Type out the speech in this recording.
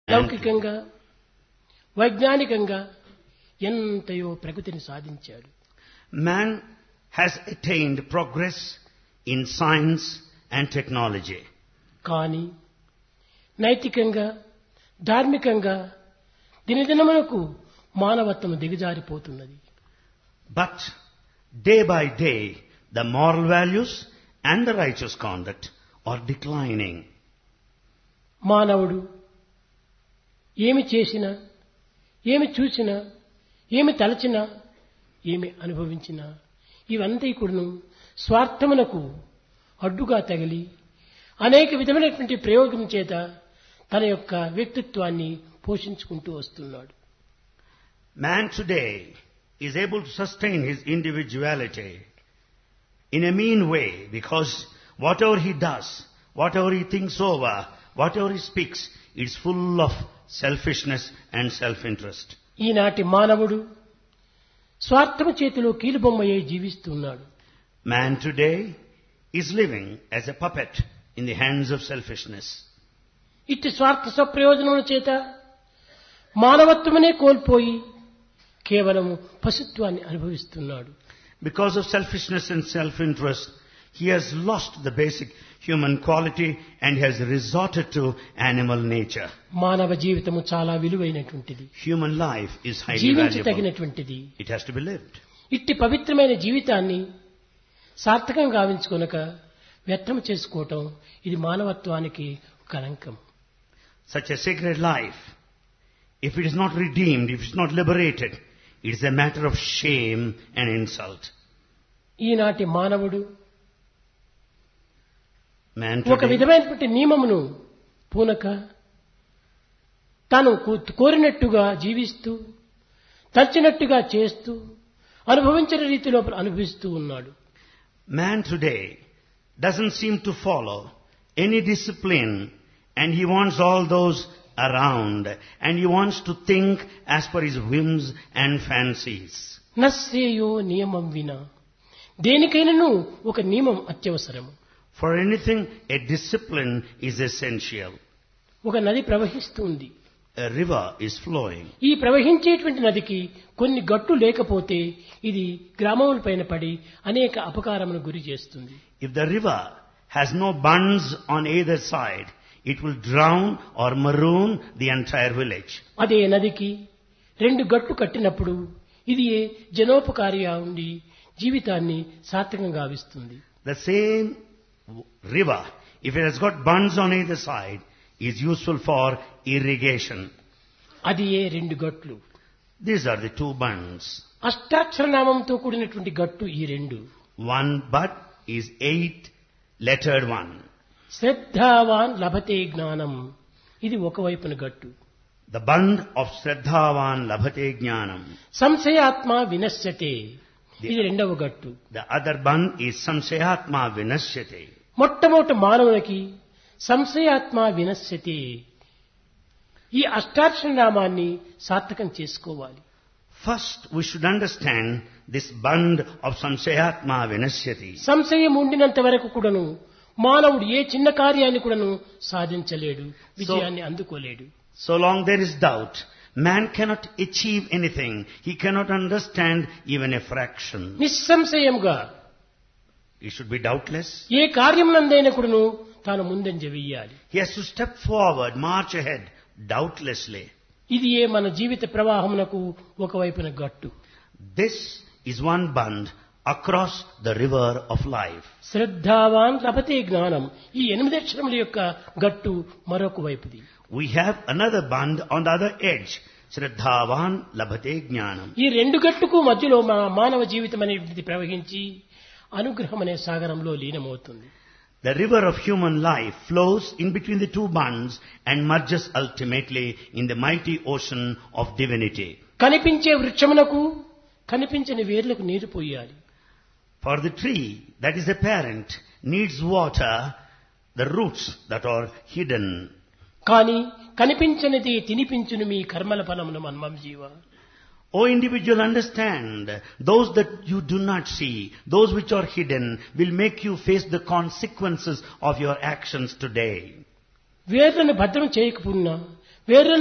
లౌకికంగా వైజ్ఞానికంగా ఎంతయో ప్రగతిని సాధించాడు Man has attained progress in science and technology. కానీ నైతికంగా ధార్మికంగా దినదినమునకు మానవత్వం దిగజారిపోతున్నది But day by day, the moral values and the righteous conduct are declining. మానవుడు ఏమి చేసినా ఏమి చూసినా ఏమి తలచినా ఏమి అనుభవించినా ఇవంతా కూడాను స్వార్థమునకు అడ్డుగా తగిలి అనేక విధమైనటువంటి ప్రయోగం చేత తన యొక్క వ్యక్తిత్వాన్ని పోషించుకుంటూ వస్తున్నాడు Man today is able to sustain his individuality in a mean way because whatever he does, whatever he thinks over, whatever he speaks, it's full of selfishness and self-interest. ఈనాటి మానవుడు స్వార్థము చేతిలో కీలుబొమ్మయ్యే జీవిస్తున్నాడు Man today is living as a puppet in the hands of selfishness. ఇట్టి స్వార్థ స్వప్రయోజనముల చేత మానవత్వమనే కోల్పోయి కేవలము పశుత్వాన్ని అనుభవిస్తున్నాడు Because of selfishness and self-interest, he has lost the basic human quality and has resorted to animal nature. మానవ జీవితము చాలా విలువైనటువంటిది Human life is highly valuable. జీవించదగినటువంటిది It has to be lived. ఇట్టి పవిత్రమైన జీవితాన్ని సార్థకం గావించుకొనక వ్యర్థం చేసుకోవటం ఇది మానవత్వానికి కళంకం Such a sacred life, if it is not redeemed, if it is not liberated, it is a matter of shame and insult. ఈనాటి మానవుడు Man ఒక today, విధమైనటువంటి నియమమును పూనక తాను కో- కోరినట్టుగా జీవిస్తూ తచ్చినట్టుగా చేస్తూ అనుభవించిన రీతిలో అనుభవిస్తూ ఉన్నాడు man today doesn't seem to follow any discipline and he wants all those around and he wants to think as per his whims and fancies. నశ్రేయో నియమం వినా దేనికైనాను ఒక నియమం అత్యవసరము For anything, a discipline is essential. ఒక నది ప్రవహిస్తుంది A river is flowing. ఈ ప్రవహించేటువంటి నదికి కొన్ని గట్టు లేకపోతే ఇది గ్రామముల పైన పడి అనేక అపకారమును గురి చేస్తుంది If the river has no bunds on either side, it will drown or maroon the entire village. అదే నదికి రెండు గట్లు కట్టినప్పుడు ఇది జనోపకారిగా ఉండి జీవితాన్ని సార్థకంగా గావిస్తుంది The same w- river, if it has got bunds on either side, is useful for irrigation. అది ఏ రెండు గట్లు These are the two bunds. అష్టాక్షర నామంతో కూడినటువంటి గట్టు ఈ రెండు One bud is eight lettered one. శ్రద్ధావాన్ లభతే జ్ఞానం ఇది ఒకవైపున గట్టు The bund of Shraddhavan Labhate Jnanam. సంశయాత్మ వినశ్యతే ఇది రెండవ గట్టు The other bund is Samsayatma Vinashyate. మొట్టమొదటి మానవునికి సంశయాత్మ వినశ్యతే ఈ అష్టాక్షర నామాన్ని సార్థకం చేసుకోవాలి First, we should understand this bund of Samsayatma Vinashyati. సంశయం ఉండినంత వరకు కూడాను మానవుడు ఏ చిన్న కార్యాన్ని కూడాను సాధించలేడు విజయాన్ని అందుకోలేడు So long there is doubt, man cannot achieve anything. He cannot understand even a fraction. నిస్సంశయంగా He should be doubtless. ఏ కార్యమునందైనా కూడాను తాను ముందంజ వెయ్యాలి He has to step forward, march ahead, doubtlessly. ఇది ఏ మన జీవిత ప్రవాహమునకు ఒకవైపున గట్టు This is one bund across the river of life. శ్రద్ధావాన్ లభతే జ్ఞానం ఈ ఎనిమిది అక్షరముల యొక్క గట్టు మరొక వైపుది We have another bund on the other edge. Shraddhavan labhate jnanam. ఈ రెండు గట్టుకు మధ్యలో మన మానవ జీవితం అనేటువంటిది ప్రవహించి అనుగ్రహం అనే సాగరంలో లీనమవుతుంది The river of human life flows in between the two bunds and merges ultimately in the mighty ocean of divinity. కనిపించే వృక్షమునకు కనిపించని వేర్లకు నీరు పోయాలి For the tree that is apparent needs water, the roots that are hidden. కానీ కనిపించనిది తినిపించును మీ కర్మల ఫలమును మన్మం జీవ O individual, understand, those that you do not see, those which are hidden, will make you face the consequences of your actions today. వేర్లను భద్రం చేయకపోయినా వేర్లను